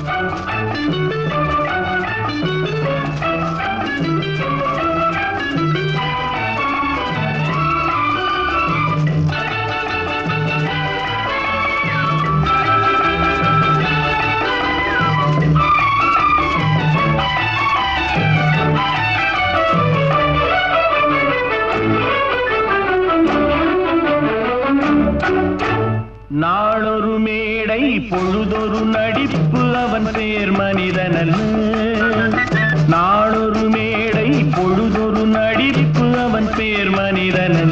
நாளொரு மேடை பொழுதொரு நடிப்பு அவன் பேர் மனிதனல்ல நாளொரு மேடை பொழுதொரு நடிப்பு அவன் பேர் மனிதனல்ல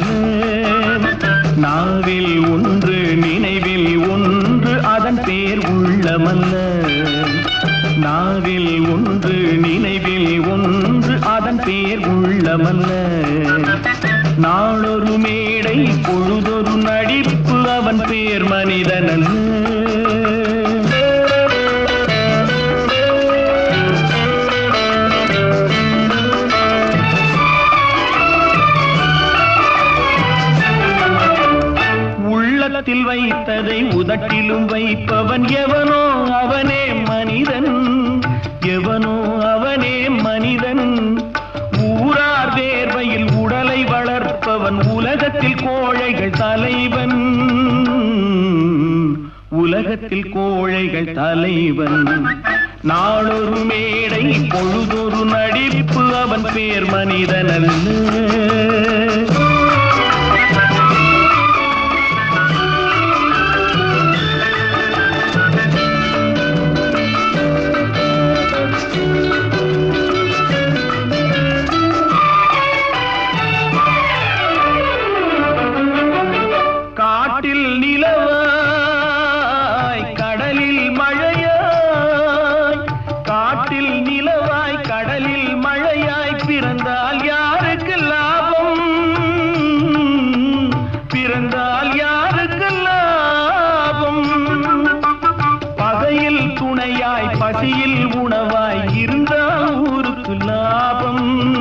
நாவில் ஒன்று நினைவில் ஒன்று அதன் பேர் உள்ளமல்ல நாவில் ஒன்று நினைவில் ஒன்று அதன் பேர் உள்ளமல்ல நாளொரு மேடை பொழுதொரு நடிப்பு அவன் பேர் மனிதனல்ல உள்ளத்தில் வைத்ததை உதட்டிலும் வைப்பவன் எவனோ அவனே மனிதன் எவனோ அவனே மனிதன் ஊரார் வேர்வையில் உடலை வளர்ப்பவன் உலகத்தில் கோழைகள் தலைவன் உலகத்தில் கோழைகள் தலைவன் நாளொரு மேடை பொழுதொரு நடிப்பு அவன் பேர் மனிதனல்ல காட்டில் நிலவாய் கடலில் மழையாய் காட்டில் நிலவாய் கடலில் மழையாய் பிறந்தால் யாருக்கு லாபம் பிறந்தால் யாருக்கு லாபம் பகையில் துணையாய் பசியில் உணவாய் இருந்தால் ஊருக்கு லாபம்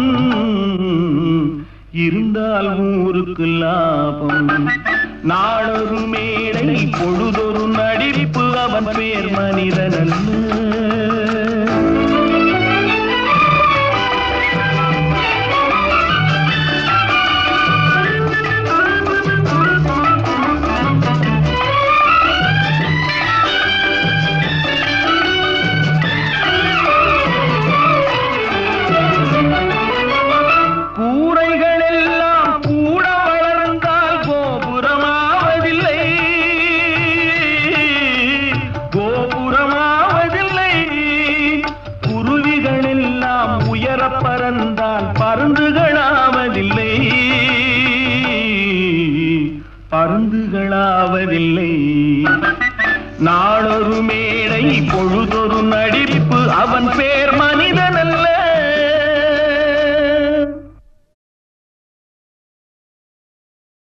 இருந்தால் ஊருக்கு லாபம் நாளொரு மேடை பொழுதொரு நடிப்பு அவன் பேர் மனிதனல்ல கூரைகள் எல்லாம் கூட வளர்ந்தால் கோபுரமாவதில்லை கோபுரமாவதில்லை குருவிகள் எல்லாம் உயர பறந்தால் பருந்துகளாவதில்லை பருந்துகளாவதில்லை நாளொரு மேடை பொழுதொரு நடிப்பு அவன் பேர்